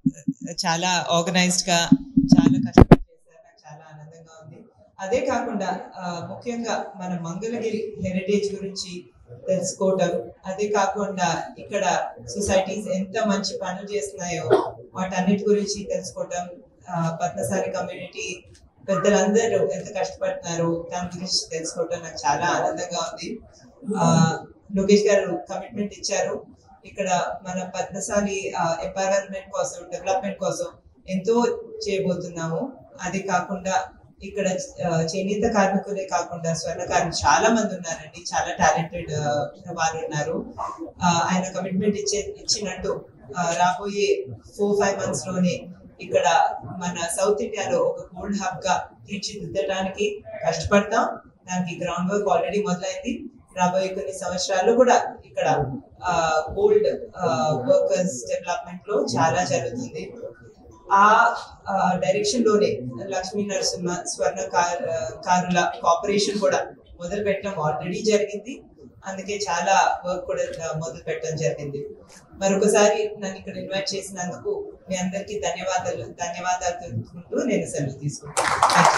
చాలా ఆర్గనైజ్డ్ గా చాలా కష్టపడి చేశారు నాకు చాలా ఆనందంగా ఉంది అదే కాకుండా ఆ, ముఖ్యంగా మన మంగళగిరి హెరిటేజ్ గురించి తెలుసుకోవటం అదే కాకుండా ఇక్కడ సొసైటీస్ ఎంత మంచి పనులు చేస్తున్నాయో వాటన్నిటి గురించి తెలుసుకోవటం ఆ, పద్మశాలి కమ్యూనిటీ పెద్దలందరూ ఎంత కష్టపడుతున్నారు దాని గురించి తెలుసుకోవటం నాకు చాలా ఆనందంగా ఉంది ఆ, లోకేష్ గారు కమిట్మెంట్ ఇచ్చారు ఇక్కడ మన పద్మశాలి ఎంపవర్మెంట్ కోసం డెవలప్మెంట్ కోసం ఎంతో చేయబోతున్నాము అది కాకుండా ఇక్కడ ఆ, చేనేత కార్మికులే కాకుండా స్వర్ణకారులు చాలా మంది ఉన్నారండి చాలా టాలెంటెడ్ వారు ఉన్నారు ఆ, ఆయన కమిట్మెంట్ ఇచ్చే ఇచ్చినట్టు ఆ, రాబోయే ఫోర్ ఫైవ్ మంత్స్ లోనే ఇక్కడ మన సౌత్ ఇండియాలో ఒక గోల్డ్ హబ్ గా తీర్చిదిద్దడానికి కష్టపడతాం దానికి గ్రౌండ్ వర్క్ ఆల్రెడీ మొదలైంది రాబోయే కొన్ని సంవత్సరాల్లో కూడా ఇక్కడ గోల్డ్ వర్కర్స్ డెవలప్మెంట్ లో చాలా జరుగుతుంది ఆ డైరెక్షన్ లోనే లక్ష్మీ నరసింహ స్వర్ణ కార్- ఆ, కారుల కార్పొరేషన్ కూడా మొదలు పెట్టడం ఆల్రెడీ జరిగింది అందుకే చాలా వర్క్ కూడా ఆ, మొదలు పెట్టడం జరిగింది మరొకసారి నన్ను ఇక్కడ ఇన్వైట్ చేసినందుకు మీ అందరికీ ధన్యవాదాలు ధన్యవాదాలు తెలుపుకుంటూ నేను సెలవు తీసుకుంటాను Thank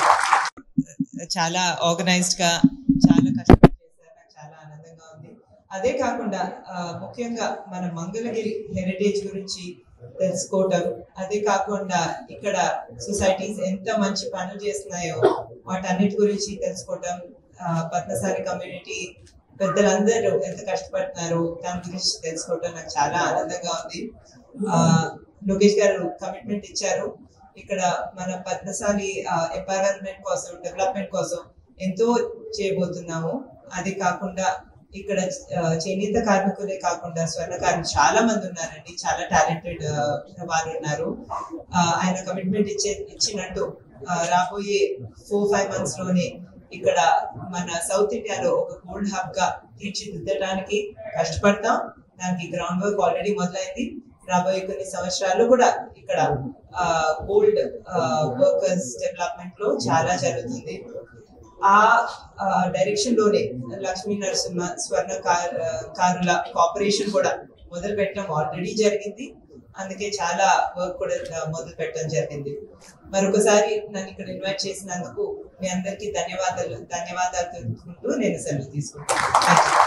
you. చాలా ఆర్గనైజ్డ్ గా చాలా కష్టపడి చేశారు నాకు చాలా ఆనందంగా ఉంది అదే కాకుండా ఆ, ముఖ్యంగా మన మంగళగిరి హెరిటేజ్ గురించి తెలుసుకోవటం అదే కాకుండా ఇక్కడ సొసైటీస్ ఎంత మంచి పనులు చేస్తున్నాయో వాటన్నిటి గురించి తెలుసుకోవటం ఆ, పద్మశాలి కమ్యూనిటీ పెద్దలందరూ ఎంత కష్టపడుతున్నారు దాని గురించి తెలుసుకోవటం నాకు చాలా ఆనందంగా ఉంది ఆ, లోకేష్ గారు కమిట్మెంట్ ఇచ్చారు ఇక్కడ మన పద్మశాలి ఎంపవర్మెంట్ కోసం డెవలప్మెంట్ కోసం ఎంతో చేయబోతున్నాము అది కాకుండా ఇక్కడ ఆ, చేనేత కార్మికులే కాకుండా స్వర్ణకారులు చాలా మంది ఉన్నారండి చాలా టాలెంటెడ్ వారు ఉన్నారు ఆ, ఆయన కమిట్మెంట్ ఇచ్చే ఇచ్చినట్టు ఆ, రాబోయే ఫోర్ ఫైవ్ మంత్స్ లోనే ఇక్కడ మన సౌత్ ఇండియాలో ఒక గోల్డ్ హబ్ గా తీర్చిదిద్దడానికి కష్టపడతాం దానికి గ్రౌండ్ వర్క్ ఆల్రెడీ మొదలైంది రాబోయే కొన్ని సంవత్సరాల్లో కూడా ఇక్కడ గోల్డ్ వర్కర్స్ డెవలప్మెంట్ లో చాలా జరుగుతుంది ఆ డైరెక్షన్ లోనే లక్ష్మీ నరసింహ స్వర్ణ కార్- ఆ, కారుల కార్పొరేషన్ కూడా మొదలు పెట్టడం ఆల్రెడీ జరిగింది అందుకే చాలా వర్క్ కూడా ఆ, మొదలు పెట్టడం జరిగింది మరొకసారి నన్ను ఇక్కడ ఇన్వైట్ చేసినందుకు మీ అందరికీ ధన్యవాదాలు ధన్యవాదాలు తెలుపుకుంటూ నేను సెలవు తీసుకుంటాను Thank you.